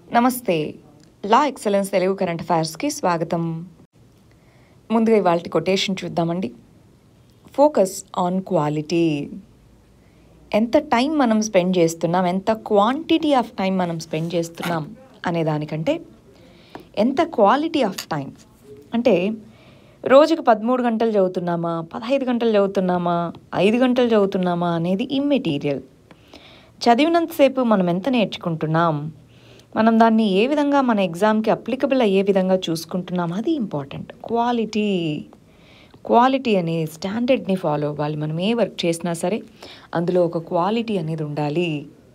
నమస్తే La Excellence Telugu current అఫైర్స్కి స్వాగతం ముందుగా ఇవాళ కొటేషన్ చూద్దామండి ఫోకస్ ఆన్ క్వాలిటీ ఎంత టైం మనం స్పెండ్ చేస్తున్నాం ఎంత క్వాంటిటీ ఆఫ్ టైం మనం స్పెండ్ చేస్తున్నాం అనే దానికంటే ఎంత క్వాలిటీ ఆఫ్ టైం అంటే రోజుకు పదమూడు గంటలు చదువుతున్నామా పదహైదు గంటలు చదువుతున్నామా ఐదు గంటలు చదువుతున్నామా అనేది ఇమ్మెటీరియల్ చదివినంతసేపు మనం ఎంత నేర్చుకుంటున్నాం మనం దాన్ని ఏ విధంగా మన ఎగ్జామ్కి అప్లికబుల్ అయ్యే విధంగా చూసుకుంటున్నాం అది ఇంపార్టెంట్ క్వాలిటీ క్వాలిటీ అనే స్టాండర్డ్ని ఫాలో అవ్వాలి మనం ఏ వర్క్ చేసినా సరే అందులో ఒక క్వాలిటీ అనేది ఉండాలి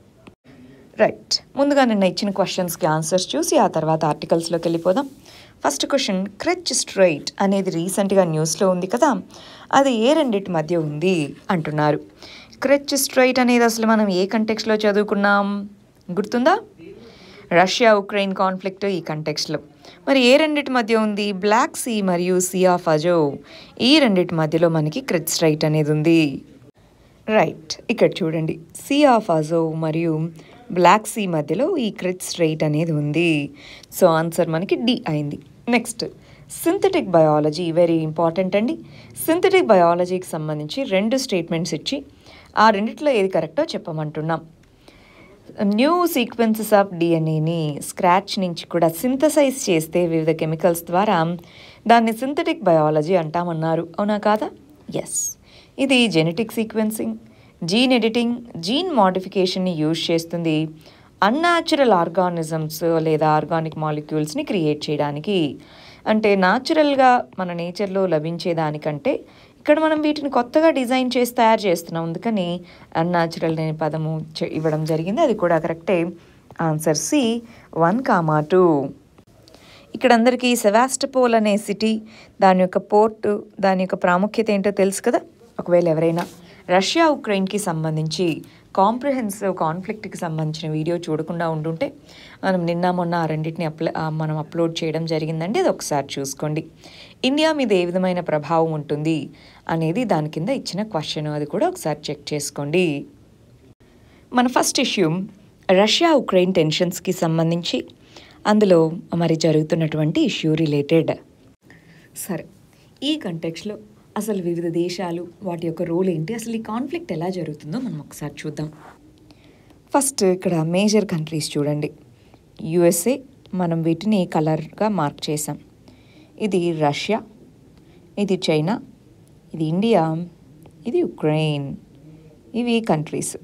రైట్ ముందుగా నిన్న ఇచ్చిన క్వశ్చన్స్కి ఆన్సర్స్ చూసి ఆ తర్వాత ఆర్టికల్స్లోకి వెళ్ళిపోదాం ఫస్ట్ క్వశ్చన్ క్రెచ్ స్ట్రైట్ అనేది రీసెంట్గా న్యూస్లో ఉంది కదా అది ఏ రెండింటి మధ్య ఉంది అంటున్నారు క్రెచ్ స్ట్రైట్ అనేది అసలు మనం ఏ కంటెక్స్లో చదువుకున్నాం గుర్తుందా రష్యా ఉక్రెయిన్ కాన్ఫ్లిక్ట్ ఈ కంటెక్స్లో మరి ఏ రెండింటి మధ్య ఉంది బ్లాక్ సీ మరియు సీ ఆఫ్ అజో ఈ రెండింటి మధ్యలో మనకి క్రెచ్ స్ట్రైట్ అనేది ఉంది రైట్ ఇక్కడ చూడండి సీ ఆఫ్ అజో మరియు బ్లాక్ సీ మధ్యలో ఈ క్రిచ్ స్ట్రైట్ అనేది ఉంది సో ఆన్సర్ మనకి డి అయింది next synthetic biology very important అండి సింథటిక్ బయాలజీకి సంబంధించి రెండు స్టేట్మెంట్స్ ఇచ్చి ఆ రెండిట్లో ఏది కరెక్టో చెప్పమంటున్నాం న్యూ సీక్వెన్సెస్ ఆఫ్ డిఎన్ఏని స్క్రాచ్ నుంచి కూడా సింథసైజ్ చేస్తే వివిధ కెమికల్స్ ద్వారా దాన్ని సింథటిక్ బయాలజీ అంటామన్నారు అవునా కాదా ఎస్ ఇది genetic sequencing gene editing gene మోడిఫికేషన్ని యూజ్ చేస్తుంది అన్యాచురల్ ఆర్గానిజమ్స్ లేదా ఆర్గానిక్ మాలిక్యూల్స్ని క్రియేట్ చేయడానికి అంటే న్యాచురల్గా మన నేచర్లో లభించేదానికంటే ఇక్కడ మనం వీటిని కొత్తగా డిజైన్ చేసి తయారు చేస్తున్నాం అందుకని అన్యాచురల్ అనే పదము చె- ఇవ్వడం జరిగింది అది కూడా కరెక్టే answer C one comma two ఇక్కడ అందరికీ సెవాస్టపోల్ అనే సిటీ దాని యొక్క పోర్టు దాని యొక్క ప్రాముఖ్యత ఏంటో తెలుసు కదా ఒకవేళ ఎవరైనా రష్యా ఉక్రెయిన్కి సంబంధించి కాంప్రిహెన్సివ్ కాన్ఫ్లిక్ట్కి సంబంధించిన వీడియో చూడకుండా ఉండుంటే మనం నిన్న మొన్న ఆ రెండింటిని అప్ల ఆ మనం అప్లోడ్ చేయడం జరిగిందండి అది ఒకసారి చూసుకోండి ఇండియా మీద ఏ విధమైన ప్రభావం ఉంటుంది అనేది దాని కింద ఇచ్చిన క్వశ్చన్ అది కూడా ఒకసారి చెక్ చేసుకోండి మన ఫస్ట్ ఇష్యూ రష్యా ఉక్రెయిన్ టెన్షన్స్కి సంబంధించి అందులో మరి జరుగుతున్నటువంటి ఇష్యూ రిలేటెడ్ సరే ఈ కంటెక్స్లో అసలు వివిధ దేశాలు వాటి యొక్క రోల్ ఏంటి అసలు ఈ కాన్ఫ్లిక్ట్ ఎలా జరుగుతుందో మనం ఒకసారి చూద్దాం ఫస్ట్ ఇక్కడ మేజర్ కంట్రీస్ చూడండి యుఎస్ఏ మనం వీటిని కలర్గా మార్క్ చేసాం ఇది రష్యా ఇది చైనా ఇది ఇండియా ఇది ఉక్రెయిన్ ఇవి కంట్రీస్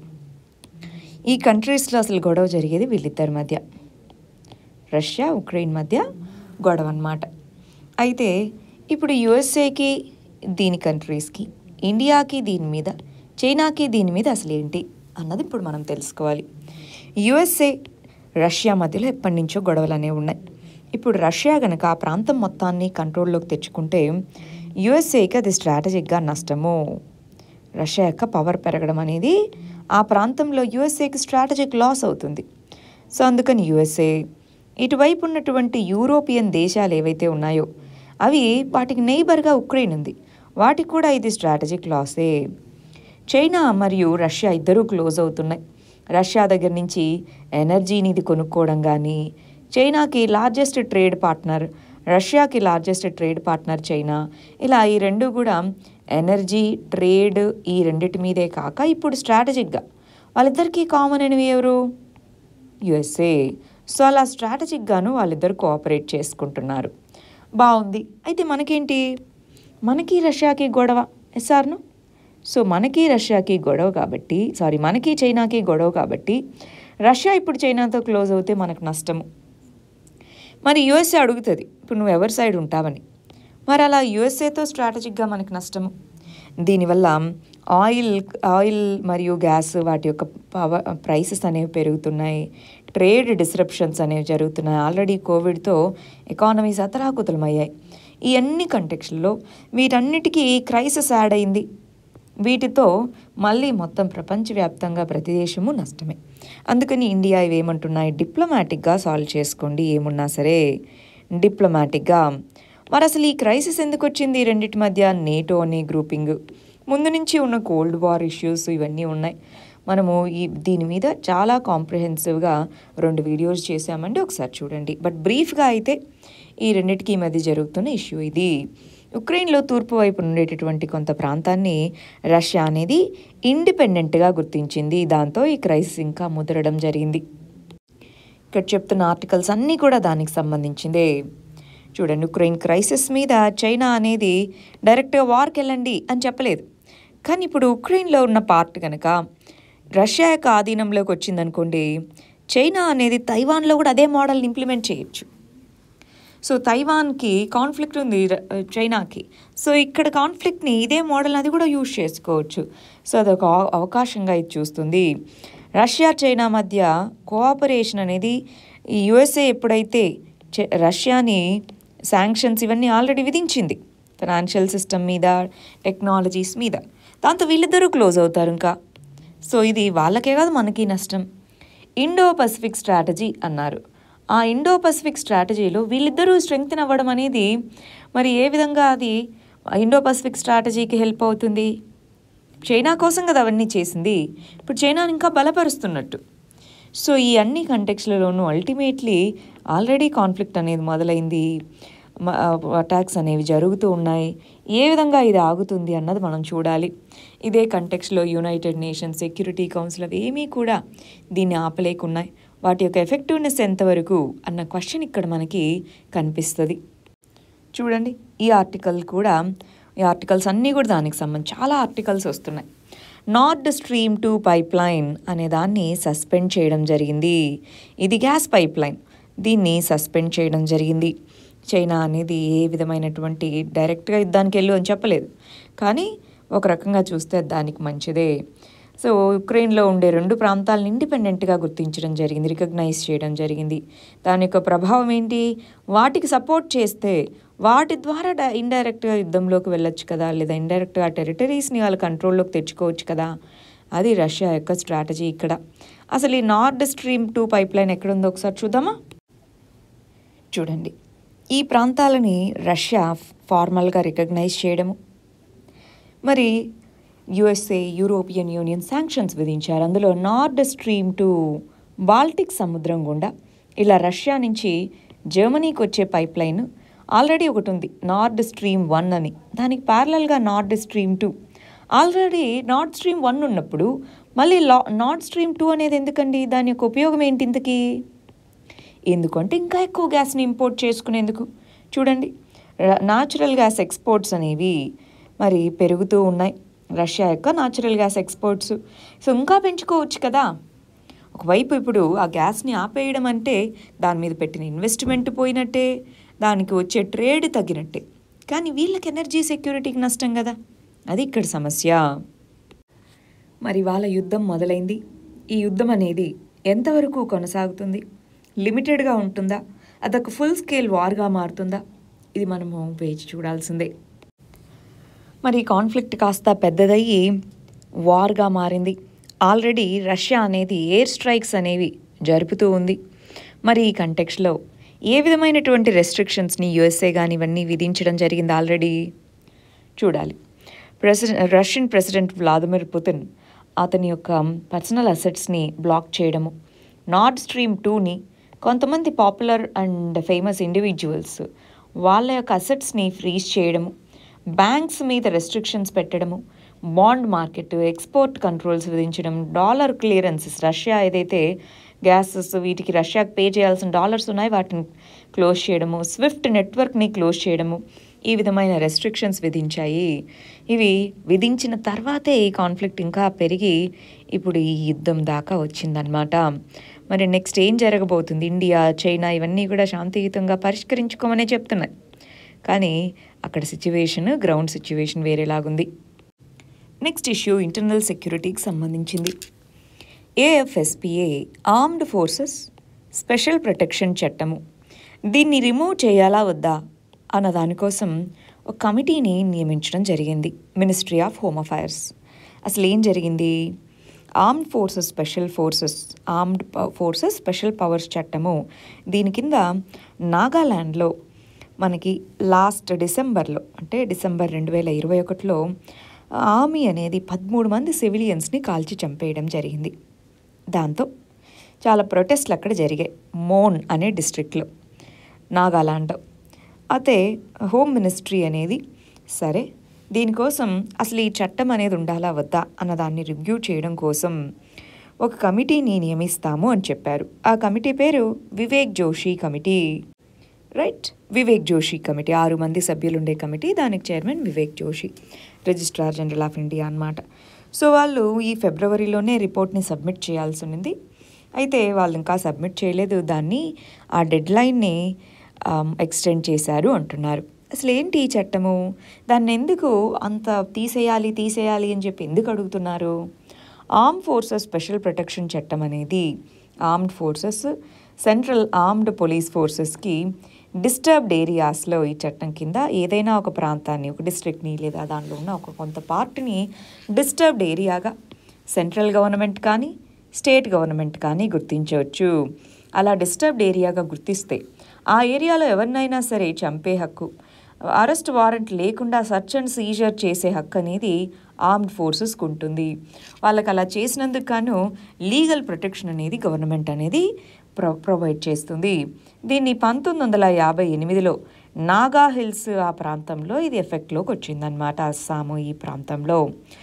ఈ కంట్రీస్లో అసలు గొడవ జరిగేది వీళ్ళిద్దరి మధ్య రష్యా ఉక్రెయిన్ మధ్య గొడవ అన్నమాట అయితే ఇప్పుడు యుఎస్ఏకి దీని కంట్రీస్కి ఇండియాకి దీని మీద చైనాకి దీని మీద అసలు ఏంటి అన్నది ఇప్పుడు మనం తెలుసుకోవాలి యుఎస్ఏ రష్యా మధ్యలో ఎప్పటి నుంచో గొడవలు అనేవి ఉన్నాయి ఇప్పుడు రష్యా గనక ఆ ప్రాంతం మొత్తాన్ని కంట్రోల్లోకి తెచ్చుకుంటే యుఎస్ఏకి అది స్ట్రాటజిక్గా నష్టము రష్యా యొక్క పవర్ పెరగడం అనేది ఆ ప్రాంతంలో యుఎస్ఏకి స్ట్రాటజిక్ లాస్ అవుతుంది సో అందుకని యుఎస్ఏ ఇటువైపు ఉన్నటువంటి యూరోపియన్ దేశాలు ఏవైతే ఉన్నాయో అవి వాటికి నెయిబర్గా ఉక్రెయిన్ ఉంది వాటికి కూడా ఇది స్ట్రాటజిక్ లాసే చైనా మరియు రష్యా ఇద్దరూ క్లోజ్ అవుతున్నాయి రష్యా దగ్గర నుంచి ఎనర్జీని ఇది కొనుక్కోవడం కానీ చైనాకి లార్జెస్ట్ ట్రేడ్ పార్ట్నర్ రష్యాకి లార్జెస్ట్ ట్రేడ్ పార్ట్నర్ చైనా ఇలా ఈ రెండు కూడా ఎనర్జీ ట్రేడ్ ఈ రెండిటి మీదే కాక ఇప్పుడు స్ట్రాటజిక్గా వాళ్ళిద్దరికీ కామన్ అనేవి ఎవరు యుఎస్ఏ సో అలా స్ట్రాటజిక్గాను వాళ్ళిద్దరు కోఆపరేట్ చేసుకుంటున్నారు బాగుంది అయితే మనకేంటి మనకి రష్యాకి గొడవ ఎస్ఆర్ను సో మనకి రష్యాకి గొడవ కాబట్టి సారీ మనకి చైనాకి గొడవ కాబట్టి రష్యా ఇప్పుడు చైనాతో క్లోజ్ అవుతే మనకు నష్టము మరి యుఎస్ఏ అడుగుతుంది ఇప్పుడు నువ్వు ఎవరి సైడ్ ఉంటావని మరి అలా యుఎస్ఏతో స్ట్రాటజిక్గా మనకు నష్టము దీనివల్ల ఆయిల్ ఆయిల్ మరియు గ్యాస్ వాటి యొక్క పవర్ ప్రైసెస్ అనేవి పెరుగుతున్నాయి ట్రేడ్ డిస్రప్షన్స్ అనేవి జరుగుతున్నాయి ఆల్రెడీ కోవిడ్తో ఎకానమీస్ అతలాకుతలమయ్యాయి ఈ అన్ని కంటెక్స్లో వీటన్నిటికీ క్రైసిస్ యాడ్ అయింది వీటితో మళ్ళీ మొత్తం ప్రపంచవ్యాప్తంగా ప్రతి దేశము నష్టమే అందుకని ఇండియా ఇవేమంటున్నాయి డిప్లొమాటిక్గా సాల్వ్ చేసుకోండి ఏమున్నా సరే డిప్లొమాటిక్గా మరి అసలు ఈ క్రైసిస్ ఎందుకు వచ్చింది ఈ రెండింటి మధ్య నేటో అనే గ్రూపింగ్ ముందు నుంచి ఉన్న కోల్డ్ వార్ ఇష్యూస్ ఇవన్నీ ఉన్నాయి మనము ఈ దీని మీద చాలా కాంప్రిహెన్సివ్గా రెండు వీడియోస్ చేశామండి ఒకసారి చూడండి బట్ బ్రీఫ్గా అయితే ఈ రెండింటికి మధ్య జరుగుతున్న ఇష్యూ ఇది ఉక్రెయిన్లో తూర్పు వైపు ఉండేటటువంటి కొంత ప్రాంతాన్ని రష్యా అనేది ఇండిపెండెంట్గా గుర్తించింది దాంతో ఈ క్రైసిస్ ఇంకా ముదరడం జరిగింది ఇక్కడ చెప్తున్న ఆర్టికల్స్ అన్నీ కూడా దానికి సంబంధించిందే చూడండి ఉక్రెయిన్ క్రైసిస్ మీద చైనా అనేది డైరెక్ట్గా వార్కి వెళ్ళండి అని చెప్పలేదు కానీ ఇప్పుడు ఉక్రెయిన్లో ఉన్న పార్ట్ కనుక రష్యా యొక్క ఆధీనంలోకి వచ్చిందనుకోండి చైనా అనేది తైవాన్లో కూడా అదే మోడల్ని ఇంప్లిమెంట్ చేయొచ్చు సో తైవాన్కి కాన్ఫ్లిక్ట్ ఉంది ర- చైనాకి సో ఇక్కడ కాన్ఫ్లిక్ట్ని ఇదే మోడల్ అది కూడా యూజ్ చేసుకోవచ్చు సో అదొక అవ- అవకాశంగా ఇది చూస్తుంది రష్యా చైనా మధ్య కోఆపరేషన్ అనేది ఈ యుఎస్ఏ ఎప్పుడైతే చె- రష్యాని శాంక్షన్స్ ఇవన్నీ ఆల్రెడీ విధించింది ఫైనాన్షియల్ సిస్టమ్ మీద టెక్నాలజీస్ మీద దాంతో వీళ్ళిద్దరూ క్లోజ్ అవుతారు ఇంకా సో ఇది వాళ్ళకే కాదు మనకి నష్టం ఇండో పసిఫిక్ స్ట్రాటజీ అన్నారు ఆ ఇండో పసిఫిక్ స్ట్రాటజీలో వీళ్ళిద్దరూ స్ట్రెంగ్త్ అవ్వడం అనేది మరి ఏ విధంగా అది ఇండో పసిఫిక్ స్ట్రాటజీకి హెల్ప్ అవుతుంది చైనా కోసం కదా అవన్నీ చేసింది ఇప్పుడు చైనాని ఇంకా బలపరుస్తున్నట్టు సో ఈ అన్ని కంటెక్స్లలోనూ అల్టిమేట్లీ ఆల్రెడీ కాన్ఫ్లిక్ట్ అనేది మొదలైంది అటాక్స్ అనేవి జరుగుతూ ఉన్నాయి ఏ విధంగా ఇది ఆగుతుంది అన్నది మనం చూడాలి ఇదే కంటెక్స్లో యునైటెడ్ నేషన్స్ సెక్యూరిటీ కౌన్సిల్ అవి ఏమీ కూడా దీన్ని ఆపలేకున్నాయి వాటి యొక్క ఎఫెక్టివ్నెస్ ఎంతవరకు అన్న క్వశ్చన్ ఇక్కడ మనకి కనిపిస్తుంది చూడండి ఈ ఆర్టికల్ కూడా ఈ ఆర్టికల్స్ అన్నీ కూడా దానికి సంబంధించి చాలా ఆర్టికల్స్ వస్తున్నాయి Nord Stream two pipeline అనే దాన్ని సస్పెండ్ చేయడం జరిగింది ఇది గ్యాస్ పైప్ లైన్ దీన్ని సస్పెండ్ చేయడం జరిగింది చైనా అనేది ఏ విధమైనటువంటి డైరెక్ట్గా యుద్ధానికి వెళ్ళు అని చెప్పలేదు కానీ ఒక రకంగా చూస్తే దానికి మంచిదే సో ఉక్రెయిన్లో ఉండే రెండు ప్రాంతాలను ఇండిపెండెంట్గా గుర్తించడం జరిగింది రికగ్నైజ్ చేయడం జరిగింది దాని యొక్క ప్రభావం ఏంటి వాటికి సపోర్ట్ చేస్తే వాటి ద్వారా డ ఇండైరెక్ట్గా యుద్ధంలోకి వెళ్ళొచ్చు కదా లేదా ఇండైరెక్ట్గా టెరిటరీస్ని వాళ్ళ కంట్రోల్లోకి తెచ్చుకోవచ్చు కదా అది రష్యా యొక్క స్ట్రాటజీ ఇక్కడ అసలు ఈ Nord Stream two pipeline ఎక్కడుందో ఒకసారి చూద్దామా చూడండి ఈ ప్రాంతాలని రష్యా ఫార్మల్గా రికగ్నైజ్ చేయడము మరి యుఎస్ఏ యూరోపియన్ యూనియన్ శాంక్షన్స్ విధించారు అందులో నార్డ్ స్ట్రీమ్ టు బాల్టిక్ సముద్రం గుండా ఇలా రష్యా నుంచి జర్మనీకి వచ్చే పైప్ లైన్ ఆల్రెడీ ఒకటి ఉంది నార్డ్ స్ట్రీమ్ వన్ అని దానికి ప్యారలల్గా Nord Stream two already Nord Stream one ఉన్నప్పుడు మళ్ళీ లా నార్డ్ స్ట్రీమ్ టూ అనేది ఎందుకండి దాని యొక్క ఉపయోగం ఏంటి ఇంతకీ ఎందుకంటే ఇంకా ఎక్కువ గ్యాస్ని ఇంపోర్ట్ చేసుకునేందుకు చూడండి న్యాచురల్ గ్యాస్ ఎక్స్పోర్ట్స్ అనేవి మరి పెరుగుతూ ఉన్నాయి రష్యా యొక్క న్యాచురల్ గ్యాస్ ఎక్స్పోర్ట్స్ సో ఇంకా పెంచుకోవచ్చు కదా ఒకవైపు ఇప్పుడు ఆ గ్యాస్ని ఆపేయడం అంటే దాని మీద పెట్టిన ఇన్వెస్ట్మెంట్ పోయినట్టే దానికి వచ్చే ట్రేడ్ తగ్గినట్టే కానీ వీళ్ళకి ఎనర్జీ సెక్యూరిటీకి నష్టం కదా అది ఇక్కడ సమస్య మరి వాళ్ళ యుద్ధం మొదలైంది ఈ యుద్ధం అనేది ఎంతవరకు కొనసాగుతుంది లిమిటెడ్గా ఉంటుందా అదొక ఫుల్ స్కేల్ వార్గా మారుతుందా ఇది మనము వేచి చూడాల్సిందే మరి కాన్ఫ్లిక్ట్ కాస్త పెద్దదయ్యి వార్గా మారింది ఆల్రెడీ రష్యా అనేది ఎయిర్ స్ట్రైక్స్ అనేవి జరుపుతూ ఉంది మరి ఈ కంటెక్స్లో ఏ విధమైనటువంటి రెస్ట్రిక్షన్స్ని యుఎస్ఏ కానీ ఇవన్నీ విధించడం జరిగింది ఆల్రెడీ చూడాలి president Russian president Vladimir Putin అతని యొక్క పర్సనల్ అసెట్స్ని బ్లాక్ చేయడము నార్డ్ స్ట్రీమ్ టూని కొంతమంది పాపులర్ అండ్ ఫేమస్ ఇండివిజువల్స్ వాళ్ళ యొక్క అసెట్స్ని ఫ్రీజ్ చేయడము బ్యాంక్స్ మీద రెస్ట్రిక్షన్స్ పెట్టడము బాండ్ మార్కెట్ ఎక్స్పోర్ట్ కంట్రోల్స్ విధించడం డాలర్ క్లియరెన్సెస్ రష్యా ఏదైతే గ్యాసెస్ వీటికి రష్యాకి పే చేయాల్సిన డాలర్స్ ఉన్నాయి వాటిని క్లోజ్ చేయడము స్విఫ్ట్ నెట్వర్క్ని క్లోజ్ చేయడము ఈ విధమైన రెస్ట్రిక్షన్స్ విధించాయి ఇవి విధించిన తర్వాతే ఈ కాన్ఫ్లిక్ట్ ఇంకా పెరిగి ఇప్పుడు ఈ యుద్ధం దాకా వచ్చిందనమాట మరి నెక్స్ట్ ఏం జరగబోతుంది ఇండియా చైనా ఇవన్నీ కూడా శాంతియుతంగా పరిష్కరించుకోమనే చెప్తున్నాయి కానీ అక్కడ సిచ్యువేషన్ గ్రౌండ్ సిచ్యువేషన్ వేరేలాగుంది నెక్స్ట్ ఇష్యూ ఇంటర్నల్ సెక్యూరిటీకి సంబంధించింది AFSPA armed forces special protection చట్టము దీన్ని రిమూవ్ చేయాలా వద్దా అన్న దానికోసం ఒక కమిటీని నియమించడం జరిగింది మినిస్ట్రీ ఆఫ్ హోమ్ అఫైర్స్ అసలు ఏం జరిగింది armed forces special forces armed forces special powers చట్టము దీని కింద నాగాల్యాండ్లో మనకి లాస్ట్ డిసెంబర్లో అంటే డిసెంబర్ రెండు వేల ఇరవై ఒకటిలో ఆర్మీ అనేది పదమూడు మంది సివిలియన్స్ని కాల్చి చంపేయడం జరిగింది దాంతో చాలా ప్రొటెస్ట్లు అక్కడ జరిగాయి మోన్ అనే డిస్ట్రిక్ట్లో నాగాలాండ్ అయితే హోమ్ మినిస్ట్రీ అనేది సరే దీనికోసం అసలు ఈ చట్టం అనేది ఉండాలా వద్దా అన్నదాన్ని రివ్యూ చేయడం కోసం ఒక కమిటీని నియమిస్తాము అని చెప్పారు ఆ కమిటీ పేరు Vivek Joshi committee right Vivek Joshi committee ఆరు మంది సభ్యులు ఉండే కమిటీ దానికి chairman Vivek Joshi registrar general of India అన్నమాట సో వాళ్ళు ఈ ఫిబ్రవరిలోనే రిపోర్ట్ని సబ్మిట్ చేయాల్సి ఉంది అయితే వాళ్ళు ఇంకా సబ్మిట్ చేయలేదు దాన్ని ఆ డెడ్ లైన్ని ఎక్స్టెండ్ చేశారు అంటున్నారు అసలు ఏంటి ఈ చట్టము దాన్ని ఎందుకు అంత తీసేయాలి తీసేయాలి అని చెప్పి ఎందుకు అడుగుతున్నారు ఆర్మ్ ఫోర్సెస్ స్పెషల్ ప్రొటెక్షన్ చట్టం అనేది armed forces central armed police ఫోర్సెస్కి డిస్టర్బ్డ్ ఏరియాస్లో ఈ చట్టం కింద ఏదైనా ఒక ప్రాంతాన్ని ఒక డిస్ట్రిక్ట్ని లేదా దానిలో ఉన్న ఒక కొంత పార్ట్ని డిస్టర్బ్డ్ ఏరియాగా సెంట్రల్ గవర్నమెంట్ కానీ స్టేట్ గవర్నమెంట్ కానీ గుర్తించవచ్చు అలా డిస్టర్బ్డ్ ఏరియాగా గుర్తిస్తే ఆ ఏరియాలో ఎవరినైనా సరే చంపే హక్కు అరెస్ట్ వారెంట్ లేకుండా సర్చ్ అండ్ సీజర్ చేసే హక్కు అనేది ఆర్మ్డ్ ఫోర్సెస్కి ఉంటుంది వాళ్ళకి అలా చేసినందుకు గాను లీగల్ ప్రొటెక్షన్ అనేది గవర్నమెంట్ అనేది ప్రొ ప్రొవైడ్ చేస్తుంది దీన్ని పంతొమ్మిది వందల యాభై ఎనిమిదిలో నాగా హిల్స్ ఆ ప్రాంతంలో ఇది ఎఫెక్ట్లోకి వచ్చిందనమాట అస్సాము ఈ ప్రాంతంలో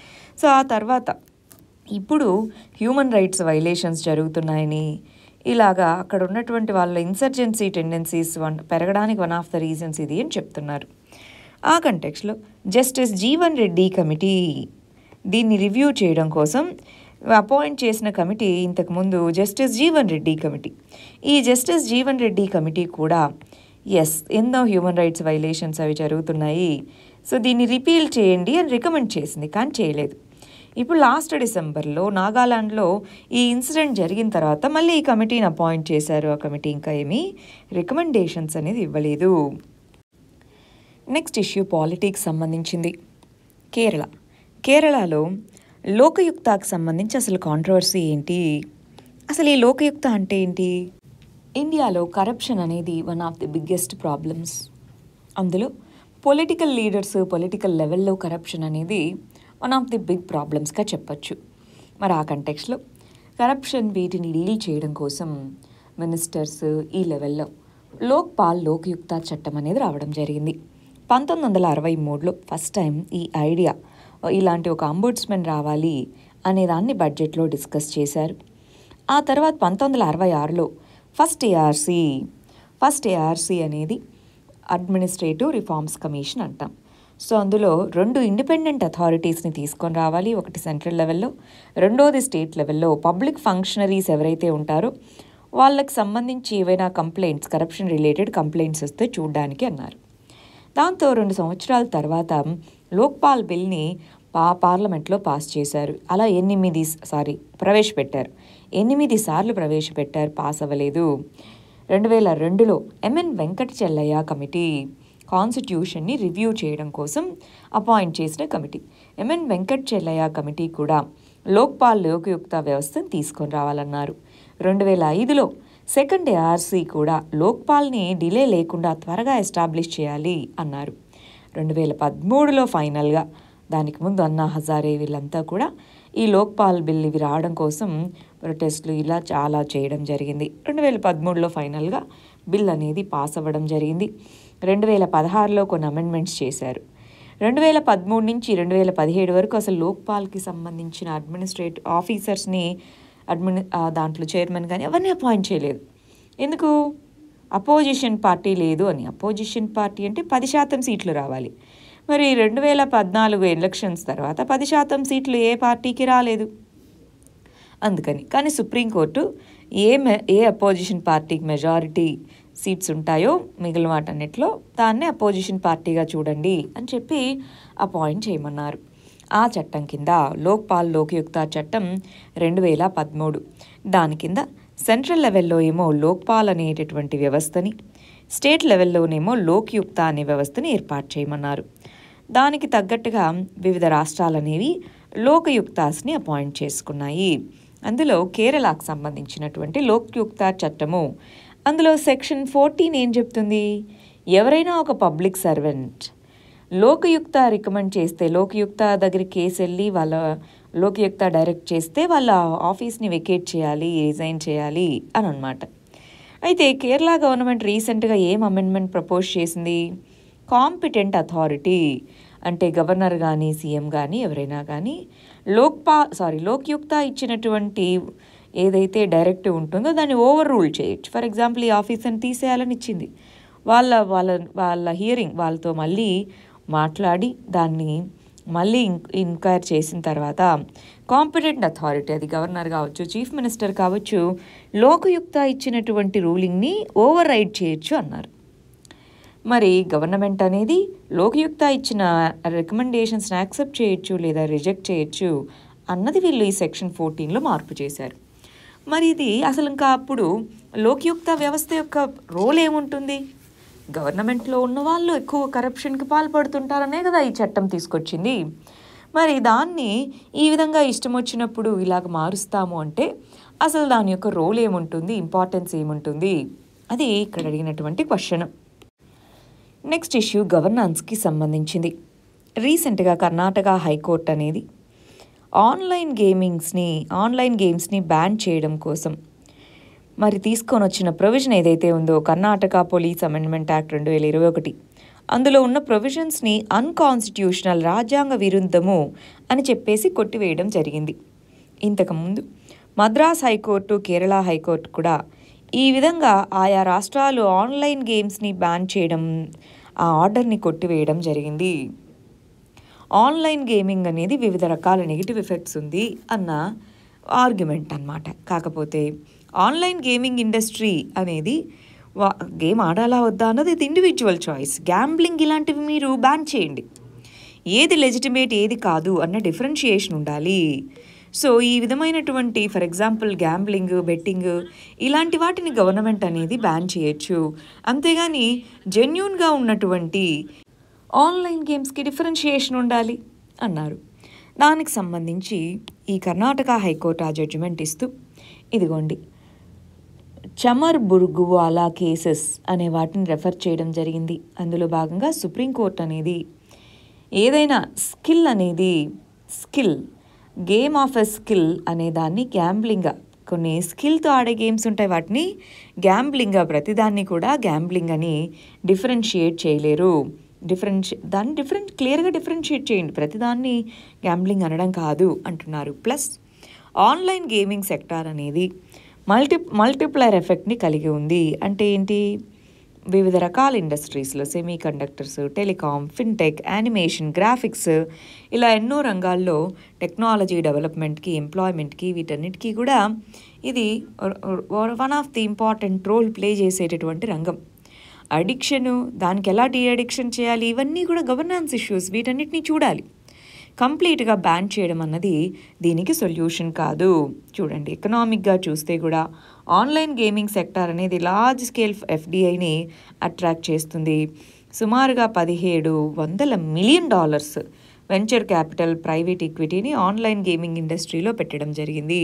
సో ఆ తర్వాత ఇప్పుడు హ్యూమన్ రైట్స్ వైలేషన్స్ జరుగుతున్నాయని ఇలాగా అక్కడ ఉన్నటువంటి వాళ్ళ ఇన్సర్జెన్సీ టెండెన్సీస్ వన్ పెరగడానికి వన్ ఆఫ్ ద రీజన్స్ ఇది అని చెప్తున్నారు ఆ కంటెక్స్లో జస్టిస్ జీవన్ రెడ్డి కమిటీ దీన్ని రివ్యూ చేయడం కోసం అపాయింట్ చేసిన కమిటీ ఇంతకుముందు జస్టిస్ జీవన్ రెడ్డి కమిటీ ఈ జస్టిస్ జీవన్ రెడ్డి కమిటీ కూడా ఎస్ ఎన్నో హ్యూమన్ రైట్స్ వైలేషన్స్ అవి జరుగుతున్నాయి సో దీన్ని రిపీల్ చేయండి అని రికమెండ్ చేసింది కానీ చేయలేదు ఇప్పుడు లాస్ట్ డిసెంబర్లో నాగాలాండ్లో ఈ ఇన్సిడెంట్ జరిగిన తర్వాత మళ్ళీ ఈ కమిటీని అపాయింట్ చేశారు ఆ కమిటీ ఇంకా ఏమీ రికమెండేషన్స్ అనేది ఇవ్వలేదు నెక్స్ట్ ఇష్యూ పాలిటిక్స్ సంబంధించింది కేరళ కేరళలో లోకయుక్తకు సంబంధించి అసలు కాంట్రవర్సీ ఏంటి అసలు ఈ లోకయుక్త అంటే ఏంటి ఇండియాలో కరప్షన్ అనేది one of the biggest problems అందులో పొలిటికల్ లీడర్స్ పొలిటికల్ లెవెల్లో కరప్షన్ అనేది వన్ ఆఫ్ ది బిగ్ ప్రాబ్లమ్స్గా చెప్పచ్చు మరి ఆ కంటెక్స్లో కరప్షన్ వీటిని డీల్ చేయడం కోసం మినిస్టర్స్ ఈ లెవెల్లో లోక్పాల్ లోకయుక్త చట్టం అనేది రావడం జరిగింది పంతొమ్మిది వందల అరవై మూడులో ఫస్ట్ టైం ఈ ఐడియా ఇలాంటి ఒక అంబుడ్స్మెన్ రావాలి అనే దాన్ని బడ్జెట్లో డిస్కస్ చేశారు ఆ తర్వాత పంతొమ్మిది వందల అరవై ఆరులో ఫస్ట్ ఏఆర్సీ ఫస్ట్ ఏఆర్సీ అనేది అడ్మినిస్ట్రేటివ్ రిఫార్మ్స్ కమిషన్ అంటాం సో అందులో రెండు ఇండిపెండెంట్ అథారిటీస్ని తీసుకొని రావాలి ఒకటి సెంట్రల్ లెవెల్లో రెండోది స్టేట్ లెవెల్లో పబ్లిక్ ఫంక్షనరీస్ ఎవరైతే ఉంటారో వాళ్ళకి సంబంధించి ఏవైనా కంప్లైంట్స్ కరప్షన్ రిలేటెడ్ కంప్లైంట్స్ వస్తే చూడడానికి అన్నారు దాంతో రెండు సంవత్సరాల తర్వాత లోక్పాల్ బిల్ని పా పార్లమెంట్లో పాస్ చేశారు అలా ఎనిమిది సారీ ప్రవేశపెట్టారు ఎనిమిది సార్లు ప్రవేశపెట్టారు పాస్ అవ్వలేదు రెండు వేల రెండులో ఎంఎన్ వెంకట చెల్లయ్య కమిటీ కాన్స్టిట్యూషన్ని రివ్యూ చేయడం కోసం అపాయింట్ చేసిన committee MN Venkat Chelliah committee కూడా లోక్పాల్ లోకయుక్త వ్యవస్థను తీసుకొని రావాలన్నారు రెండు వేల ఐదులో సెకండ్ ఏఆర్సీ కూడా లోక్పాల్ని డిలే లేకుండా త్వరగా ఎస్టాబ్లిష్ చేయాలి అన్నారు రెండు వేల పదమూడులో ఫైనల్గా దానికి ముందు అన్నా హజారే వీళ్ళంతా కూడా ఈ లోక్పాల్ బిల్ ఇవి రావడం కోసం ప్రొటెస్ట్లు ఇలా చాలా చేయడం జరిగింది రెండు వేల పదమూడులో ఫైనల్గా బిల్ అనేది పాస్ అవ్వడం జరిగింది రెండు వేల పదహారులో కొన్ని అమెండ్మెంట్స్ చేశారు రెండు వేల పదమూడు నుంచి రెండు వేల పదిహేడు వరకు అసలు లోక్పాల్కి సంబంధించిన అడ్మినిస్ట్రేటివ్ ఆఫీసర్స్ని అడ్మిని ఆ దాంట్లో చైర్మన్ కానీ ఎవరిని అపాయింట్ చేయలేదు ఎందుకు అపోజిషన్ పార్టీ లేదు అని అపోజిషన్ పార్టీ అంటే పది శాతం సీట్లు రావాలి మరి రెండు వేల పద్నాలుగు ఎలక్షన్స్ తర్వాత పది శాతం సీట్లు ఏ పార్టీకి రాలేదు అందుకని కానీ సుప్రీంకోర్టు ఏ మె ఏ అపోజిషన్ పార్టీకి మెజారిటీ సీట్స్ ఉంటాయో మిగిలిన వాటన్నిటిలో దాన్నే అపోజిషన్ పార్టీగా చూడండి అని చెప్పి అపాయింట్ చేయమన్నారు ఆ చట్టం కింద లోక్పాల్ లోకయుక్త చట్టం రెండు వేల పదమూడు దాని కింద సెంట్రల్ లెవెల్లో ఏమో లోక్పాల్ అనేటటువంటి వ్యవస్థని స్టేట్ లెవెల్లోనేమో లోక్యుక్త అనే వ్యవస్థని ఏర్పాటు చేయమన్నారు దానికి తగ్గట్టుగా వివిధ రాష్ట్రాలు అనేవి లోకయుక్తాస్ని అపాయింట్ చేసుకున్నాయి అందులో కేరళకు సంబంధించినటువంటి లోక్యుక్త చట్టము అందులో సెక్షన్ ఫోర్టీన్ ఏం చెప్తుంది ఎవరైనా ఒక పబ్లిక్ సర్వెంట్ లోకయుక్త రికమెండ్ చేస్తే లోకయుక్త దగ్గర కేసు వెళ్ళి వాళ్ళ లోకయుక్త డైరెక్ట్ చేస్తే వాళ్ళ ఆఫీస్ని వెకేట్ చేయాలి రిజైన్ చేయాలి అని అనమాట అయితే కేరళ గవర్నమెంట్ రీసెంట్గా ఏం అమెండ్మెంట్ ప్రపోజ్ చేసింది కాంపిటెంట్ అథారిటీ అంటే గవర్నర్ కానీ సీఎం కానీ ఎవరైనా కానీ లోక్పా సారీ లోక్యుక్త ఇచ్చినటువంటి ఏదైతే డైరెక్టివ్ ఉంటుందో దాన్ని ఓవర్ రూల్ చేయొచ్చు ఫర్ ఎగ్జాంపుల్ ఈ ఆఫీసర్ని తీసేయాలని ఇచ్చింది వాళ్ళ వాళ్ళ వాళ్ళ హియరింగ్ వాళ్ళతో మళ్ళీ మాట్లాడి దాన్ని మళ్ళీ ఇన్క్వైర్ చేసిన తర్వాత కాంపిటెంట్ అథారిటీ అది గవర్నర్ కావచ్చు చీఫ్ మినిస్టర్ కావచ్చు లోకయుక్త ఇచ్చినటువంటి రూలింగ్ని ఓవర్ రైడ్ చేయొచ్చు అన్నారు మరి గవర్నమెంట్ అనేది లోకయుక్త ఇచ్చిన రికమెండేషన్స్ని యాక్సెప్ట్ చేయొచ్చు లేదా రిజెక్ట్ చేయొచ్చు అన్నది వీళ్ళు ఈ సెక్షన్ ఫోర్టీన్లో మార్పు చేశారు మరి ఇది అసలు ఇంకా అప్పుడు లోకయుక్త వ్యవస్థ యొక్క రోల్ ఏముంటుంది గవర్నమెంట్లో ఉన్న వాళ్ళు ఎక్కువ కరప్షన్కి పాల్పడుతుంటారనే కదా ఈ చట్టం తీసుకొచ్చింది మరి దాన్ని ఈ విధంగా ఇష్టం వచ్చినప్పుడు ఇలాగ మారుస్తాము అంటే అసలు దాని యొక్క రోల్ ఏముంటుంది ఇంపార్టెన్స్ ఏముంటుంది అది ఇక్కడ అడిగినటువంటి క్వశ్చన్ నెక్స్ట్ ఇష్యూ గవర్నాన్స్కి సంబంధించింది రీసెంట్గా కర్ణాటక హైకోర్టు అనేది ఆన్లైన్ గేమింగ్స్ని ఆన్లైన్ గేమ్స్ని బ్యాన్ చేయడం కోసం మరి తీసుకొని వచ్చిన ప్రొవిజన్ ఏదైతే ఉందో కర్ణాటక పోలీస్ అమెండ్మెంట్ యాక్ట్ రెండు వేల ఇరవై ఒకటి అందులో ఉన్న ప్రొవిజన్స్ని అన్కాన్స్టిట్యూషనల్ రాజ్యాంగ విరుద్ధము అని చెప్పేసి కొట్టివేయడం జరిగింది ఇంతకుముందు మద్రాస్ హైకోర్టు కేరళ హైకోర్టు కూడా ఈ విధంగా ఆయా రాష్ట్రాలు ఆన్లైన్ గేమ్స్ని బ్యాన్ చేయడం ఆ ఆర్డర్ని కొట్టివేయడం జరిగింది ఆన్లైన్ గేమింగ్ అనేది వివిధ రకాల నెగిటివ్ ఎఫెక్ట్స్ ఉంది అన్న ఆర్గ్యుమెంట్ అన్నమాట కాకపోతే ఆన్లైన్ గేమింగ్ ఇండస్ట్రీ అనేది వా గేమ్ ఆడాలా వద్దా అన్నది ఇది ఇండివిజువల్ చాయిస్ గ్యాంబ్లింగ్ ఇలాంటివి మీరు బ్యాన్ చేయండి ఏది లెజిటిమేట్ ఏది కాదు అన్న డిఫరెన్షియేషన్ ఉండాలి సో ఈ విధమైనటువంటి ఫర్ ఎగ్జాంపుల్ గ్యాంబ్లింగ్ బెట్టింగ్ ఇలాంటి వాటిని గవర్నమెంట్ అనేది బ్యాన్ చేయొచ్చు అంతేగాని జెన్యున్గా ఉన్నటువంటి ఆన్లైన్ గేమ్స్కి డిఫరెన్షియేషన్ ఉండాలి అన్నారు దానికి సంబంధించి ఈ కర్ణాటక హైకోర్టు ఆ జడ్జిమెంట్ ఇస్తూ ఇదిగోండి చమర్ బుర్గువాలా కేసెస్ అనే వాటిని రెఫర్ చేయడం జరిగింది అందులో భాగంగా సుప్రీంకోర్టు అనేది ఏదైనా స్కిల్ అనేది skill game of a skill అనే దాన్ని గ్యాంబ్లింగ్గా కొన్ని స్కిల్తో ఆడే గేమ్స్ ఉంటాయి వాటిని గ్యాంబ్లింగ్గా ప్రతిదాన్ని కూడా గ్యాంబ్లింగ్ అని డిఫరెన్షియేట్ చేయలేరు డిఫరెన్షి దాన్ని డిఫరెంట్ క్లియర్గా డిఫరెన్షియేట్ చేయండి ప్రతిదాన్ని గ్యాంబ్లింగ్ అనడం కాదు అంటున్నారు ప్లస్ ఆన్లైన్ గేమింగ్ సెక్టార్ అనేది మల్టీ మల్టిప్లైర్ ఎఫెక్ట్ని కలిగి ఉంది అంటే ఏంటి వివిధ రకాల ఇండస్ట్రీస్లో semiconductors telecom fintech animation graphics ఇలా ఎన్నో రంగాల్లో టెక్నాలజీ డెవలప్మెంట్కి ఎంప్లాయ్మెంట్కి వీటన్నిటికీ కూడా ఇది one of the important role play చేసేటటువంటి రంగం అడిక్షను దానికి ఎలా డీ అడిక్షన్ చేయాలి ఇవన్నీ కూడా గవర్నాన్స్ ఇష్యూస్ వీటన్నిటిని చూడాలి కంప్లీట్గా బ్యాన్ చేయడం అన్నది దీనికి సొల్యూషన్ కాదు చూడండి ఎకనామిక్గా చూస్తే కూడా ఆన్లైన్ గేమింగ్ సెక్టార్ అనేది లార్జ్ స్కేల్ ఎఫ్డిఐని అట్రాక్ట్ చేస్తుంది సుమారుగా పదిహేడు వందల million dollars venture capital private ఈక్విటీని ఆన్లైన్ గేమింగ్ ఇండస్ట్రీలో పెట్టడం జరిగింది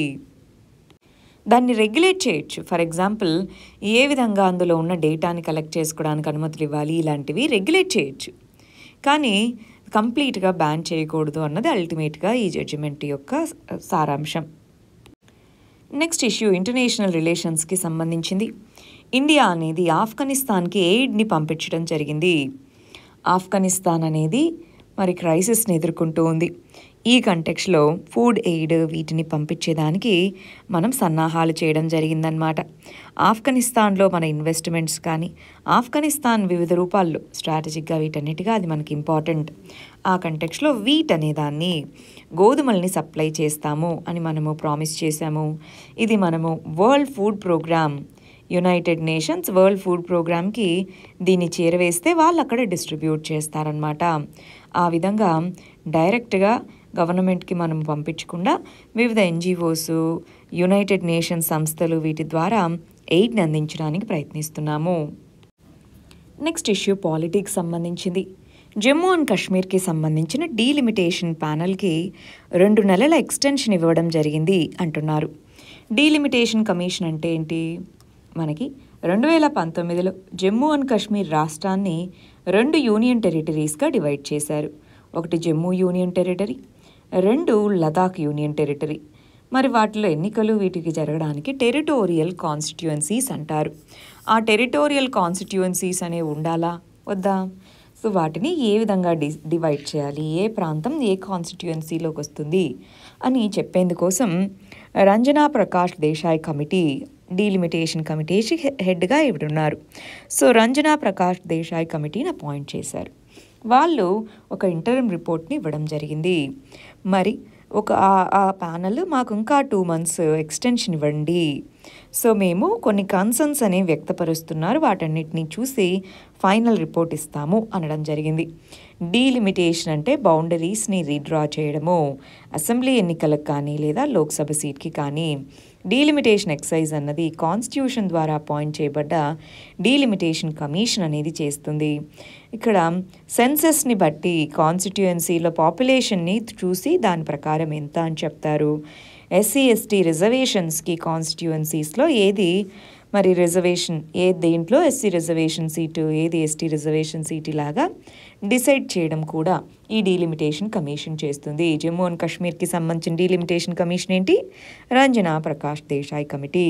దాన్ని రెగ్యులేట్ చేయొచ్చు ఫర్ ఎగ్జాంపుల్ ఏ విధంగా అందులో ఉన్న డేటాని కలెక్ట్ చేసుకోవడానికి అనుమతులు ఇవ్వాలి ఇలాంటివి రెగ్యులేట్ చేయొచ్చు కానీ కంప్లీట్గా బ్యాన్ చేయకూడదు అన్నది అల్టిమేట్గా ఈ జడ్జిమెంట్ యొక్క సారాంశం నెక్స్ట్ ఇష్యూ ఇంటర్నేషనల్ రిలేషన్స్కి సంబంధించింది ఇండియా అనేది ఆఫ్ఘనిస్తాన్కి ఎయిడ్ని పంపించడం జరిగింది ఆఫ్ఘనిస్తాన్ అనేది మరి క్రైసిస్ని ఎదుర్కొంటూ ఉంది ఈ కంటెక్స్లో ఫుడ్ ఎయిడ్ వీటిని పంపించేదానికి మనం సన్నాహాలు చేయడం జరిగిందనమాట ఆఫ్ఘనిస్తాన్లో మన ఇన్వెస్ట్మెంట్స్ కానీ ఆఫ్ఘనిస్తాన్ వివిధ రూపాల్లో స్ట్రాటజిక్గా వీటన్నిటిగా అది మనకి ఇంపార్టెంట్ ఆ కంటెక్స్లో వీట్ అనే దాన్ని గోధుమల్ని సప్లై చేస్తాము అని మనము ప్రామిస్ చేశాము ఇది మనము World Food Programme United Nations World Food ప్రోగ్రామ్కి దీన్ని చేరవేస్తే వాళ్ళు అక్కడ డిస్ట్రిబ్యూట్ చేస్తారనమాట ఆ విధంగా డైరెక్ట్గా గవర్నమెంట్కి మనం పంపించకుండా వివిధ ఎన్జిఓస్ యునైటెడ్ నేషన్స్ సంస్థలు వీటి ద్వారా ఎయిడ్ని అందించడానికి ప్రయత్నిస్తున్నాము నెక్స్ట్ ఇష్యూ పాలిటిక్స్ సంబంధించింది జమ్మూ అండ్ కాశ్మీర్కి సంబంధించిన డీలిమిటేషన్ ప్యానల్కి రెండు నెలల ఎక్స్టెన్షన్ ఇవ్వడం జరిగింది అంటున్నారు డీలిమిటేషన్ కమిషన్ అంటే ఏంటి మనకి రెండు వేల పంతొమ్మిదిలో జమ్మూ అండ్ కాశ్మీర్ రాష్ట్రాన్ని రెండు యూనియన్ టెరిటరీస్గా డివైడ్ చేశారు ఒకటి జమ్మూ యూనియన్ టెరిటరీ రెండు లదాఖ్ యూనియన్ టెరిటరీ మరి వాటిలో ఎన్నికలు వీటికి జరగడానికి టెరిటోరియల్ కాన్స్టిట్యుయెన్సీస్ అంటారు ఆ టెరిటోరియల్ కాన్స్టిట్యుయెన్సీస్ అనేవి ఉండాలా వద్దా సో వాటిని ఏ విధంగా డి డివైడ్ చేయాలి ఏ ప్రాంతం ఏ కాన్స్టిట్యుయెన్సీలోకి వస్తుంది అని చెప్పేందుకోసం రంజనా ప్రకాష్ దేశాయ్ కమిటీ డీలిమిటేషన్ కమిటీకి హెడ్గా ఇవిడున్నారు సో రంజనా ప్రకాష్ దేశాయ్ కమిటీని అపాయింట్ చేశారు వాళ్ళు ఒక ఇంటర్మ్ రిపోర్ట్ని ఇవ్వడం జరిగింది మరి ఒక ఆ- ఆ ప్యానల్ మాకు ఇంకా టూ మంత్స్ ఎక్స్టెన్షన్ ఇవ్వండి సో మేము కొన్ని కన్సర్న్స్ అనేవి వ్యక్తపరుస్తున్నారు వాటన్నిటిని చూసి ఫైనల్ రిపోర్ట్ ఇస్తాము అనడం జరిగింది డీలిమిటేషన్ అంటే బౌండరీస్ని రీడ్రా చేయడము అసెంబ్లీ ఎన్నికలకు కానీ లేదా లోక్సభ సీట్కి కానీ డీలిమిటేషన్ ఎక్సైజ్ అన్నది కాన్స్టిట్యూషన్ ద్వారా అపాయింట్ చేయబడ్డ డీలిమిటేషన్ కమిషన్ అనేది చేస్తుంది ఇక్కడ సెన్సెస్ని బట్టి కాన్స్టిట్యుయెన్సీలో పాపులేషన్ని చూసి దాని ప్రకారం ఎంత అని చెప్తారు ఎస్సీ ఎస్టీ రిజర్వేషన్స్కి కాన్స్టిట్యుయెన్సీస్లో ఏది మరి రిజర్వేషన్ ఏ దేంట్లో ఎస్సీ రిజర్వేషన్ సీటు ఏది ఎస్టీ రిజర్వేషన్ సీటు లాగా డిసైడ్ చేయడం కూడా ఈ డీలిమిటేషన్ కమిషన్ చేస్తుంది జమ్మూ అండ్ కాశ్మీర్కి సంబంధించిన డీలిమిటేషన్ కమిషన్ ఏంటి Ranjana Prakash Desai committee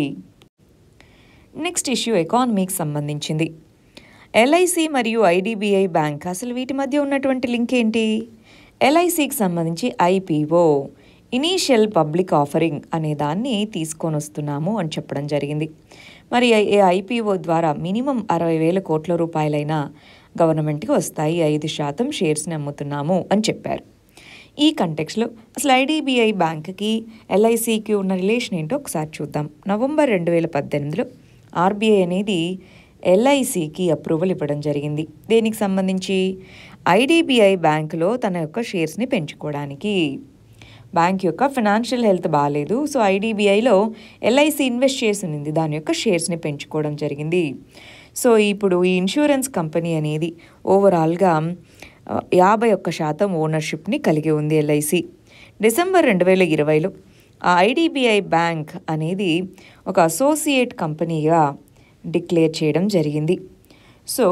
next issue ఎకానమీకి సంబంధించింది ఎల్ఐసి మరియు ఐడిబిఐ బ్యాంక్ అసలు వీటి మధ్య ఉన్నటువంటి లింక్ ఏంటి ఎల్ఐసికి సంబంధించి ఐపీఓ ఇనీషియల్ పబ్లిక్ ఆఫరింగ్ అనే దాన్ని తీసుకొని వస్తున్నాము అని చెప్పడం జరిగింది మరి ఈ ఐపీఓ ద్వారా మినిమం అరవై వేల కోట్ల రూపాయలైనా గవర్నమెంట్కి వస్తాయి ఐదు శాతం షేర్స్ని అమ్ముతున్నాము అని చెప్పారు ఈ కంటెక్స్లో అసలు ఐడిబిఐ బ్యాంక్కి ఎల్ఐసికి ఉన్న రిలేషన్ ఏంటో ఒకసారి చూద్దాం నవంబర్ రెండు వేల పద్దెనిమిదిలో ఆర్బీఐ అనేది ఎల్ఐసికి అప్రూవల్ ఇవ్వడం జరిగింది దేనికి సంబంధించి ఐడిబిఐ బ్యాంకులో తన యొక్క షేర్స్ని పెంచుకోవడానికి బ్యాంక్ యొక్క ఫినాన్షియల్ హెల్త్ బాగాలేదు సో ఐడిబిఐలో ఎల్ఐసి ఇన్వెస్ట్ చేసి ఉంది దాని యొక్క షేర్స్ని పెంచుకోవడం జరిగింది సో ఇప్పుడు ఈ ఇన్సూరెన్స్ కంపెనీ అనేది ఓవరాల్గా ఆ, యాభై ఒక్క శాతం ఓనర్షిప్ని కలిగి ఉంది ఎల్ఐసి డిసెంబర్ రెండు వేల ఇరవైలో ఆ ఐడిబిఐ బ్యాంక్ అనేది ఒక అసోసియేట్ కంపెనీగా డిక్లేర్ చేయడం జరిగింది సో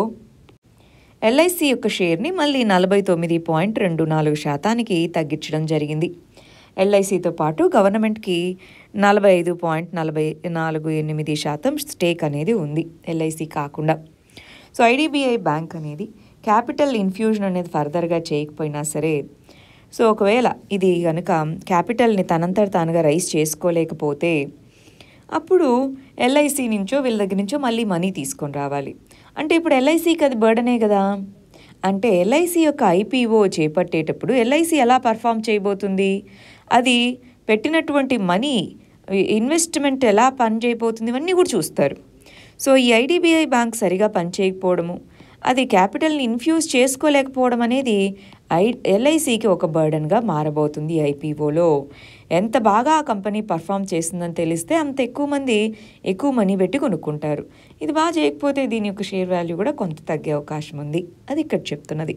ఎల్ఐసి యొక్క షేర్ని మళ్ళీ నలభై తొమ్మిది పాయింట్ రెండు నాలుగు శాతానికి తగ్గించడం జరిగింది ఎల్ఐసితో పాటు గవర్నమెంట్కి నలభై ఐదు పాయింట్ నలభై నాలుగు ఎనిమిది శాతం స్టేక్ అనేది ఉంది ఎల్ఐసి కాకుండా సో ఐడిబిఐ బ్యాంక్ అనేది క్యాపిటల్ ఇన్ఫ్యూజన్ అనేది ఫర్దర్గా చేయకపోయినా సరే సో ఒకవేళ ఇది కనుక క్యాపిటల్ని తనంతట తానుగా రైజ్ చేసుకోలేకపోతే అప్పుడు ఎల్ఐసి నుంచో వీళ్ళ దగ్గర నుంచో మళ్ళీ మనీ తీసుకొని రావాలి అంటే ఇప్పుడు ఎల్ఐసికి అది బర్డనే కదా అంటే ఎల్ఐసి యొక్క ఐపీఓ చేపట్టేటప్పుడు ఎల్ఐసి ఎలా పర్ఫామ్ చేయబోతుంది అది పెట్టినటువంటి మనీ ఇన్వెస్ట్మెంట్ ఎలా పని చేయబోతుంది ఇవన్నీ కూడా చూస్తారు సో ఈ ఐడిబిఐ బ్యాంక్ సరిగా పనిచేయకపోవడము అది క్యాపిటల్ని ఇన్ఫ్యూజ్ చేసుకోలేకపోవడం అనేది ఐ ఎల్ఐసికి ఒక బర్డన్గా మారబోతుంది ఐపీఓలో ఎంత బాగా ఆ కంపెనీ పర్ఫామ్ చేస్తుందని తెలిస్తే అంత ఎక్కువ మంది ఎక్కువ మనీ పెట్టి కొనుక్కుంటారు ఇది బాగా చేయకపోతే దీని యొక్క షేర్ వాల్యూ కూడా కొంత తగ్గే అవకాశం ఉంది అది ఇక్కడ చెప్తున్నది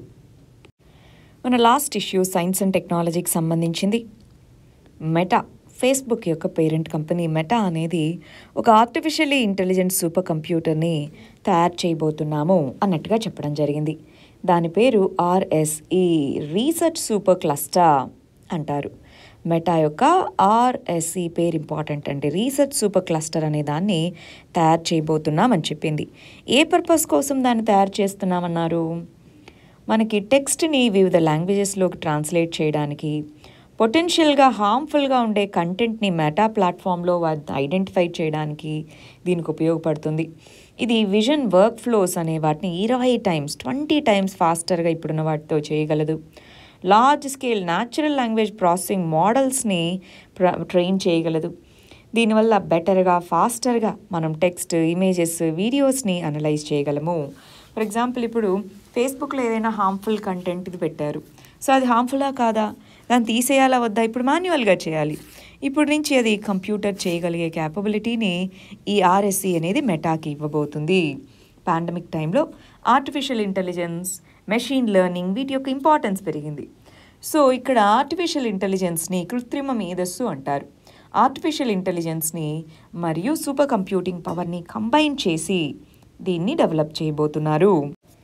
మన లాస్ట్ ఇష్యూ సైన్స్ అండ్ టెక్నాలజీకి సంబంధించింది మెటా ఫేస్బుక్ యొక్క పేరెంట్ కంపెనీ మెటా అనేది ఒక ఆర్టిఫిషియల్లీ ఇంటెలిజెంట్ సూపర్ కంప్యూటర్ని తయారు చేయబోతున్నాము అన్నట్టుగా చెప్పడం జరిగింది దాని పేరు ఆర్ఎస్ఈ రీసెర్చ్ సూపర్ క్లస్టర్ అంటారు మెటా యొక్క ఆర్ఎస్ఈ పేరు ఇంపార్టెంట్ అంటే రీసెర్చ్ సూపర్ క్లస్టర్ అనే దాన్ని తయారు చేయబోతున్నామని చెప్పింది ఏ పర్పస్ కోసం దాన్ని తయారు చేస్తున్నామన్నారు మనకి టెక్స్ట్ని వివిధ లాంగ్వేజెస్లోకి ట్రాన్స్లేట్ చేయడానికి పొటెన్షియల్గా హార్మ్ఫుల్గా ఉండే కంటెంట్ని మెటా ప్లాట్ఫామ్లో ఐడెంటిఫై చేయడానికి దీనికి ఉపయోగపడుతుంది ఇది విజన్ వర్క్ ఫ్లోస్ అనే వాటిని ఇరవై టైమ్స్ ట్వంటీ టైమ్స్ ఫాస్టర్గా ఇప్పుడున్న వాటితో చేయగలదు large scale natural language processing మోడల్స్ని ట్రైన్ చేయగలదు దీనివల్ల బెటర్గా ఫాస్టర్గా మనం టెక్స్ట్ ఇమేజెస్ వీడియోస్ని అనలైజ్ చేయగలము ఫర్ ఎగ్జాంపుల్ ఇప్పుడు ఫేస్బుక్లో ఏదైనా హార్మ్ఫుల్ కంటెంట్ ఇది పెట్టారు సో అది హార్మ్ఫుల్లా కాదా దాన్ని తీసేయాలా వద్దా ఇప్పుడు మాన్యువల్గా చేయాలి ఇప్పుడు నుంచి అది కంప్యూటర్ చేయగలిగే క్యాపబిలిటీని ఈ ఆర్ఎస్సి అనేది మెటాకి ఇవ్వబోతుంది పాండమిక్ టైంలో ఆర్టిఫిషియల్ ఇంటెలిజెన్స్ మెషిన్ లెర్నింగ్ వీటి యొక్క ఇంపార్టెన్స్ పెరిగింది సో ఇక్కడ ఆర్టిఫిషియల్ ఇంటెలిజెన్స్ని కృత్రిమ మేధస్సు అంటారు ఆర్టిఫిషియల్ ఇంటెలిజెన్స్ని మరియు సూపర్ కంప్యూటింగ్ పవర్ని కంబైన్ చేసి దీన్ని డెవలప్ చేయబోతున్నారు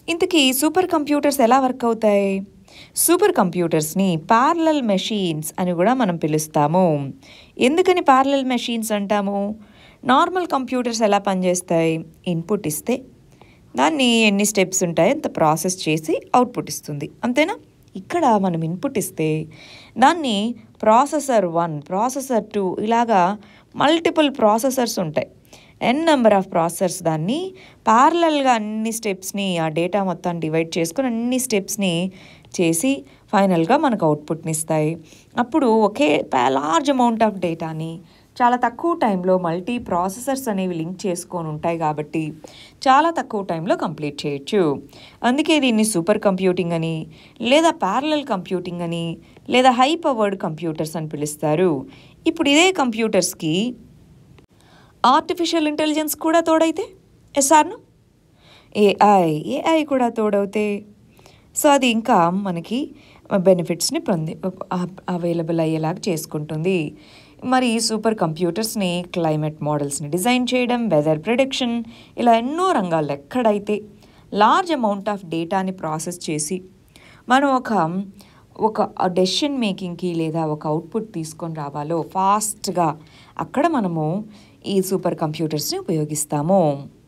ఇంతకీ సూపర్ కంప్యూటర్స్ ఎలా వర్క్ అవుతాయి సూపర్ కంప్యూటర్స్ని పార్లల్ మెషీన్స్ అని కూడా మనం పిలుస్తాము ఎందుకని పార్లల్ మెషీన్స్ అంటాము నార్మల్ కంప్యూటర్స్ ఎలా పనిచేస్తాయి ఇన్పుట్ ఇస్తే దాన్ని ఎన్ని స్టెప్స్ ఉంటాయో అంత ప్రాసెస్ చేసి అవుట్పుట్ ఇస్తుంది అంతేనా ఇక్కడ మనం ఇన్పుట్ ఇస్తే దాన్ని ప్రాసెసర్ వన్ ప్రాసెసర్ టూ ఇలాగా మల్టిపుల్ ప్రాసెసర్స్ ఉంటాయి ఎన్ నెంబర్ ఆఫ్ ప్రాసెసర్స్ దాన్ని ప్యారలల్గా అన్ని స్టెప్స్ని ఆ డేటా మొత్తాన్ని డివైడ్ చేసుకుని అన్ని స్టెప్స్ని చేసి ఫైనల్గా మనకు అవుట్పుట్ని ఇస్తాయి అప్పుడు ఒకే లార్జ్ అమౌంట్ ఆఫ్ డేటాని చాలా తక్కువ టైంలో మల్టీ ప్రాసెసర్స్ అనేవి లింక్ చేసుకొని ఉంటాయి కాబట్టి చాలా తక్కువ టైంలో కంప్లీట్ చేయొచ్చు అందుకే దీన్ని సూపర్ కంప్యూటింగ్ అని లేదా ప్యారలల్ కంప్యూటింగ్ అని లేదా హై పవర్డ్ కంప్యూటర్స్ అని పిలుస్తారు ఇప్పుడు ఇదే కంప్యూటర్స్కి ఆర్టిఫిషియల్ ఇంటెలిజెన్స్ కూడా తోడైతే ఎస్ఆర్ను ఏఐ ఏఐ కూడా తోడవుతే సో అది ఇంకా మనకి బెనిఫిట్స్ని పొంది అవైలబుల్ అయ్యేలాగా చేసుకుంటుంది మరి ఈ సూపర్ కంప్యూటర్స్ని క్లైమేట్ మోడల్స్ని డిజైన్ చేయడం వెదర్ ప్రిడిక్షన్ ఇలా ఎన్నో రంగాల్లో ఎక్కడైతే లార్జ్ అమౌంట్ ఆఫ్ డేటాని ప్రాసెస్ చేసి మనం ఒక ఒక డెసిషన్ మేకింగ్కి లేదా ఒక అవుట్పుట్ తీసుకొని రావాలో ఫాస్ట్గా అక్కడ మనము ఈ సూపర్ కంప్యూటర్స్ని ఉపయోగిస్తాము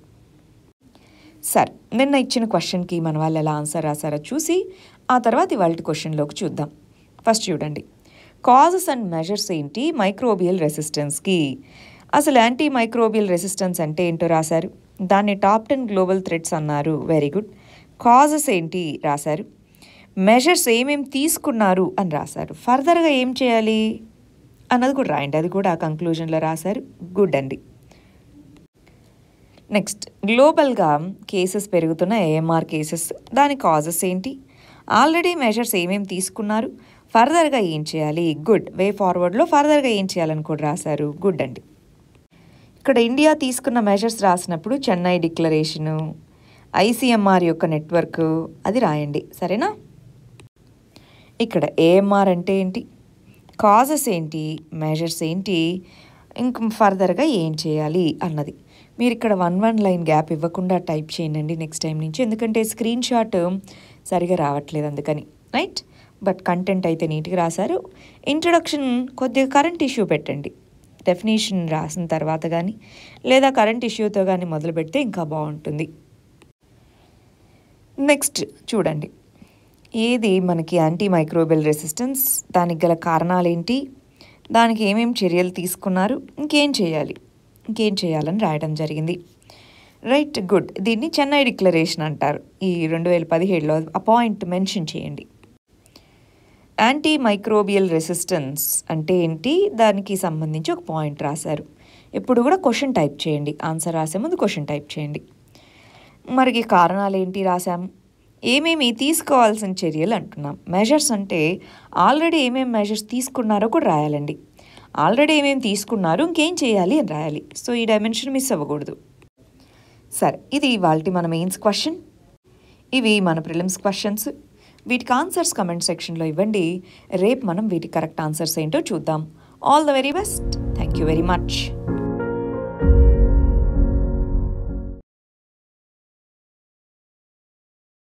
సరే నిన్న ఇచ్చిన క్వశ్చన్కి మన వాళ్ళు ఎలా ఆన్సర్ రాశారో చూసి ఆ తర్వాత ఇవాళ క్వశ్చన్లోకి చూద్దాం ఫస్ట్ చూడండి కాజెస్ అండ్ మెజర్స్ ఏంటి మైక్రోబియల్ రెసిస్టెన్స్కి అసలు యాంటీ మైక్రోబియల్ రెసిస్టెన్స్ అంటే ఏంటో రాశారు దాన్ని టాప్ టెన్ గ్లోబల్ థ్రెడ్స్ అన్నారు వెరీ గుడ్ కాజెస్ ఏంటి రాశారు మెజర్స్ ఏమేమి తీసుకున్నారు అని రాశారు ఫర్దర్గా ఏం చేయాలి అన్నది కూడా రాయండి అది కూడా ఆ కంక్లూజన్లో రాశారు గుడ్ అండి నెక్స్ట్ గ్లోబల్గా కేసెస్ పెరుగుతున్న ఏఎంఆర్ కేసెస్ దాని కాజెస్ ఏంటి ఆల్రెడీ మెజర్స్ ఏమేమి తీసుకున్నారు ఫర్దర్గా ఏం చేయాలి గుడ్ వే ఫార్వర్డ్లో ఫర్దర్గా ఏం చేయాలని కూడా రాశారు గుడ్ అండి ఇక్కడ ఇండియా తీసుకున్న మెజర్స్ రాసినప్పుడు చెన్నై డిక్లరేషను ఐసీఎంఆర్ యొక్క నెట్వర్క్ అది రాయండి సరేనా ఇక్కడ ఏఎంఆర్ అంటే ఏంటి కాజెస్ ఏంటి మెజర్స్ ఏంటి ఇంక ఫర్దర్గా ఏం చేయాలి అన్నది మీరు ఇక్కడ వన్ వన్ లైన్ గ్యాప్ ఇవ్వకుండా టైప్ చేయండి నెక్స్ట్ టైం నుంచి ఎందుకంటే స్క్రీన్ షాట్ సరిగా రావట్లేదు అందుకని రైట్ బట్ కంటెంట్ అయితే నీట్గా రాశారు ఇంట్రడక్షన్ కొద్దిగా కరెంట్ ఇష్యూ పెట్టండి డెఫినేషన్ రాసిన తర్వాత కానీ లేదా కరెంట్ ఇష్యూతో కానీ మొదలు పెడితే ఇంకా బాగుంటుంది నెక్స్ట్ చూడండి ఏది మనకి యాంటీ మైక్రోబియల్ రెసిస్టెన్స్ దానికి గల కారణాలు ఏంటి దానికి ఏమేమి చర్యలు తీసుకున్నారు ఇంకేం చేయాలి ఇంకేం చేయాలని రాయడం జరిగింది రైట్ గుడ్ దీన్ని చెన్నై డిక్లరేషన్ అంటారు ఈ రెండు వేల పదిహేడులో అపాయింట్ మెన్షన్ చేయండి యాంటీ మైక్రోబియల్ రెసిస్టెన్స్ అంటే ఏంటి దానికి సంబంధించి ఒక పాయింట్ రాశారు ఎప్పుడు కూడా క్వశ్చన్ టైప్ చేయండి ఆన్సర్ రాసే ముందు క్వశ్చన్ టైప్ చేయండి మరి కారణాలు ఏంటి రాసాం ఏమేమి తీసుకోవాల్సిన చర్యలు అంటున్నాం మెజర్స్ అంటే ఆల్రెడీ ఏమేమి మెజర్స్ తీసుకున్నారో కూడా రాయాలండి ఆల్రెడీ ఏమేమి తీసుకున్నారు ఇంకేం చేయాలి అని రాయాలి సో ఈ డైమెన్షన్ మిస్ అవ్వకూడదు సరే ఇది ఇవాళ మన మెయిన్స్ క్వశ్చన్ ఇవి మన ప్రిలిమ్స్ క్వశ్చన్స్ వీటికి ఆన్సర్స్ కమెంట్ సెక్షన్లో ఇవ్వండి రేపు మనం వీటికి కరెక్ట్ ఆన్సర్స్ ఏంటో చూద్దాం all the very best thank you very much